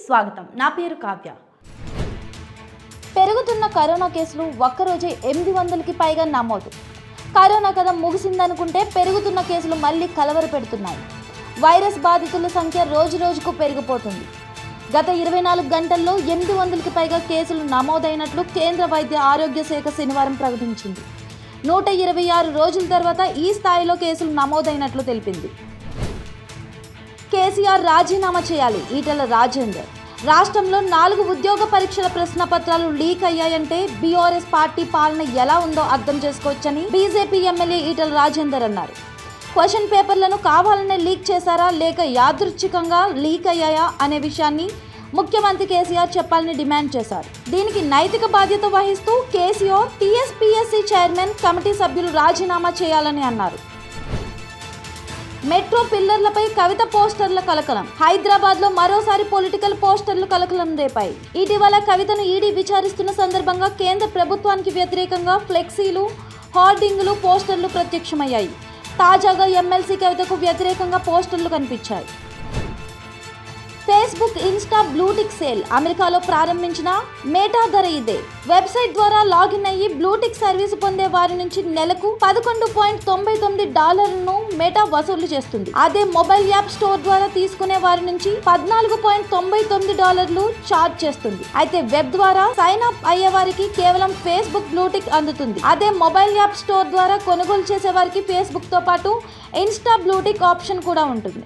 స్వాగతం నా పేరు కావ్య పెరుగుతున్న కరోనా కేసులు ఒక్కరోజే ఎనిమిది వందలకి పైగా నమోదు కరోనా కథ ముగిసిందనుకుంటే పెరుగుతున్న కేసులు మళ్ళీ కలవర పెడుతున్నాయి వైరస్ బాధితుల సంఖ్య రోజు రోజుకు పెరిగిపోతుంది గత ఇరవై నాలుగు గంటల్లో ఎనిమిది వందలకి పైగా కేసులు నమోదైనట్లు కేంద్ర వైద్య ఆరోగ్య శాఖ శనివారం ప్రకటించింది నూట ఇరవై ఆరు రోజుల తర్వాత ఈ స్థాయిలో కేసులు నమోదైనట్లు తెలిపింది కేసీఆర్ రాజీనామా చేయాలి ఈటెల రాజేందర్ రాష్ట్రంలో నాలుగు ఉద్యోగ పరీక్షల ప్రశ్నపత్రాలు లీక్ అయ్యాయంటే బీఆర్ఎస్ పార్టీ పాలన ఎలా ఉందో అర్థం చేసుకోవచ్చని బీజేపీ ఎమ్మెల్యే ఈటెల రాజేందర్ అన్నారు క్వశ్చన్ పేపర్లను కావాలనే లీక్ చేశారా లేక యాదృచ్ఛికంగా లీక్ అయ్యాయా అనే విషయాన్ని ముఖ్యమంత్రి కేసీఆర్ చెప్పాలని డిమాండ్ చేశారు దీనికి నైతిక బాధ్యత వహిస్తూ కేసీఆర్ టీఎస్పీఎస్సీ చైర్మన్ కమిటీ సభ్యులు రాజీనామా చేయాలని అన్నారు మెట్రో పిల్లర్లపై కవిత పోస్టర్ల కలకలం హైదరాబాద్ లో మరోసారి పొలిటికల్ పోస్టర్లు కలకలం రేపాయి ఇటీవల కవితను ఈడీ విచారిస్తున్న సందర్భంగా కేంద్ర ప్రభుత్వానికి వ్యతిరేకంగా ఫ్లెక్సీలు హోర్డింగులు పోస్టర్లు ప్రత్యక్షమయ్యాయి తాజాగా ఎమ్మెల్సీ కవితకు వ్యతిరేకంగా పోస్టర్లు కనిపించాయి ఫేస్బుక్ ఇన్స్టా బ్లూటిక్ సేల్ అమెరికాలో ప్రారంభించిన మేటా ధర ఇదే వెబ్సైట్ ద్వారా లాగిన్ అయ్యి బ్లూటిక్ సర్వీస్ పొందే వారి నుంచి నెలకు పదకొండు పాయింట్ తొంభై తొమ్మిది డాలర్లను మేటా వసూలు చేస్తుంది అదే మొబైల్ యాప్ స్టోర్ ద్వారా తీసుకునే వారి నుంచి పద్నాలుగు పాయింట్ తొంభై తొమ్మిది డాలర్లు ఛార్జ్ చేస్తుంది అయితే వెబ్ ద్వారా సైన్ అప్ అయ్యే వారికి కేవలం ఫేస్బుక్ బ్లూటిక్ అందుతుంది అదే మొబైల్ యాప్ స్టోర్ ద్వారా కొనుగోలు చేసే వారికి ఫేస్బుక్ తో పాటు ఇన్స్టా బ్లూటిక్ ఆప్షన్ కూడా ఉంటుంది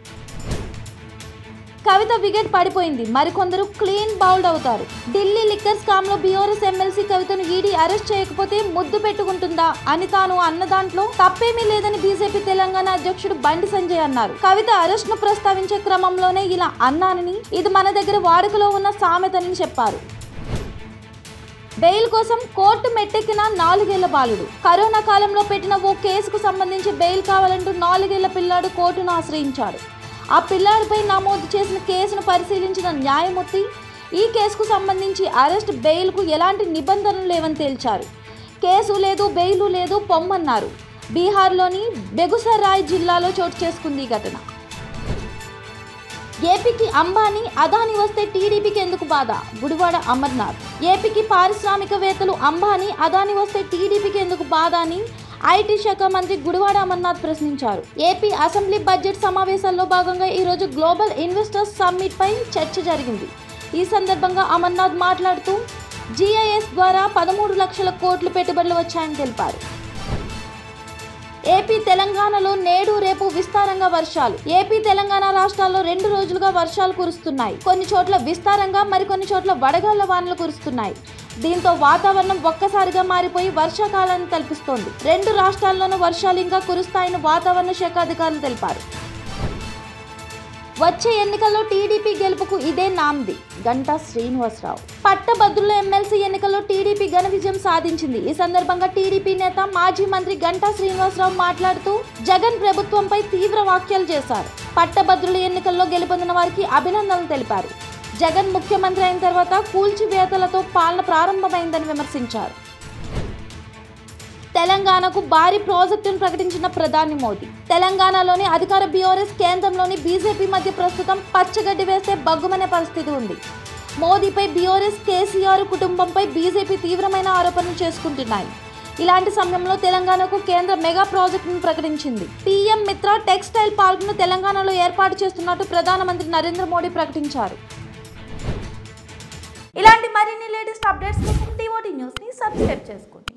కవిత వికెట్ పడిపోయింది మరికొందరు క్లీన్ బౌల్డ్ అవుతారు ఢిల్లీ లిక్కర్ స్కామ్ లో బీఆర్ఎస్ ఎమ్మెల్సీ కవితను ఈడీ అరెస్ట్ చేయకపోతే ముద్దు పెట్టుకుంటుందా అని తాను అన్న దాంట్లో తప్పేమీ లేదని బీజేపీ తెలంగాణ అధ్యక్షుడు బండి సంజయ్ అన్నారు కవిత అరెస్ట్ ను ప్రస్తావించే క్రమంలోనే ఇలా అన్నానని ఇది మన దగ్గర వాడుకలో ఉన్న సామెతని చెప్పారు బెయిల్ కోసం కోర్టు మెట్టెక్కిన నాలుగేళ్ల బాలుడు కరోనా కాలంలో పెట్టిన ఓ కేసుకు సంబంధించి బెయిల్ కావాలంటూ నాలుగేళ్ల పిల్లాడు కోర్టును ఆశ్రయించాడు ఆ పిల్లాడిపై నమోదు చేసిన కేసును పరిశీలించిన న్యాయమూర్తి ఈ కేసుకు సంబంధించి అరెస్ట్ బెయిల్కు ఎలాంటి నిబంధనలు లేవని తేల్చారు కేసు లేదు బెయిలు లేదు పొమ్మన్నారు బీహార్లోని బెగుసరాయ్ జిల్లాలో చోటు చేసుకుంది ఈ ఘటన ఏపీకి అంబానీ అదాని వస్తే టీడీపీకి ఎందుకు బాధ గుడివాడ అమర్నాథ్ ఏపీకి పారిశ్రామికవేత్తలు అంబానీ అదాని వస్తే టీడీపీకి ఎందుకు బాధ అని ఐటీ శాఖ మంత్రి గుడివాడ అమర్నాథ్ ప్రశ్నించారు ఏపీ అసెంబ్లీ బడ్జెట్ సమావేశాల్లో భాగంగా ఈరోజు గ్లోబల్ ఇన్వెస్టర్స్ సమ్మిట్ పై చర్చ జరిగింది ఈ సందర్భంగా అమర్నాథ్ మాట్లాడుతూ జీఐఎస్ ద్వారా పదమూడు లక్షల కోట్లు పెట్టుబడులు వచ్చాయని తెలిపారు ఏపీ తెలంగాణలో నేడు రేపు విస్తారంగా వర్షాలు ఏపీ తెలంగాణ రాష్ట్రాల్లో రెండు రోజులుగా వర్షాలు కురుస్తున్నాయి కొన్ని చోట్ల విస్తారంగా మరికొన్ని చోట్ల వడగాళ్ల వానలు కురుస్తున్నాయి దీంతో వాతావరణం ఒక్కసారిగా మారిపోయి వర్షాకాలాన్ని కల్పిస్తోంది రెండు రాష్ట్రాల్లోనూ వర్షాలు ఇంకా కురుస్తాయని వాతావరణ శాఖ అధికారులు తెలిపారు వచ్చే ఎన్నికల్లో టీడీపీ గెలుపుకు ఇదే నాంది గంటా శ్రీనివాసరావు పట్టభద్రుల ఎమ్మెల్సీ ఎన్నికల్లో టీడీపీ ఘన విజయం సాధించింది ఈ సందర్భంగా టీడీపీ నేత మాజీ మంత్రి గంటా శ్రీనివాసరావు మాట్లాడుతూ జగన్ ప్రభుత్వంపై తీవ్ర వ్యాఖ్యలు చేశారు పట్టభద్రుల ఎన్నికల్లో గెలుపొందిన వారికి అభినందనలు తెలిపారు జగన్ ముఖ్యమంత్రి అయిన తర్వాత కూల్చివేతలతో పాలన ప్రారంభమైందని విమర్శించారు తెలంగాణకు భారీ ప్రాజెక్టును ప్రకటించిన ప్రధాని మోదీ తెలంగాణలోని అధికార బీఆర్ఎస్ కేంద్రంలోని బీజేపీ మధ్య ప్రస్తుతం పచ్చగడ్డి వేస్తే బగ్గుమనే పరిస్థితి ఉంది మోదీపై బీఆర్ఎస్ కేసీఆర్ కుటుంబంపై బీజేపీ తీవ్రమైన ఆరోపణలు చేసుకుంటున్నాయి ఇలాంటి సమయంలో తెలంగాణకు కేంద్ర మెగా ప్రాజెక్టును ప్రకటించింది పీఎం మిత్ర టెక్స్టైల్ పార్క్ను తెలంగాణలో ఏర్పాటు చేస్తున్నట్టు ప్రధానమంత్రి నరేంద్ర మోడీ ప్రకటించారు ఇలాంటి మరిన్ని లేటెస్ట్ అప్డేట్స్ కోసం టీఓటీ న్యూస్ని సబ్స్క్రైబ్ చేసుకోండి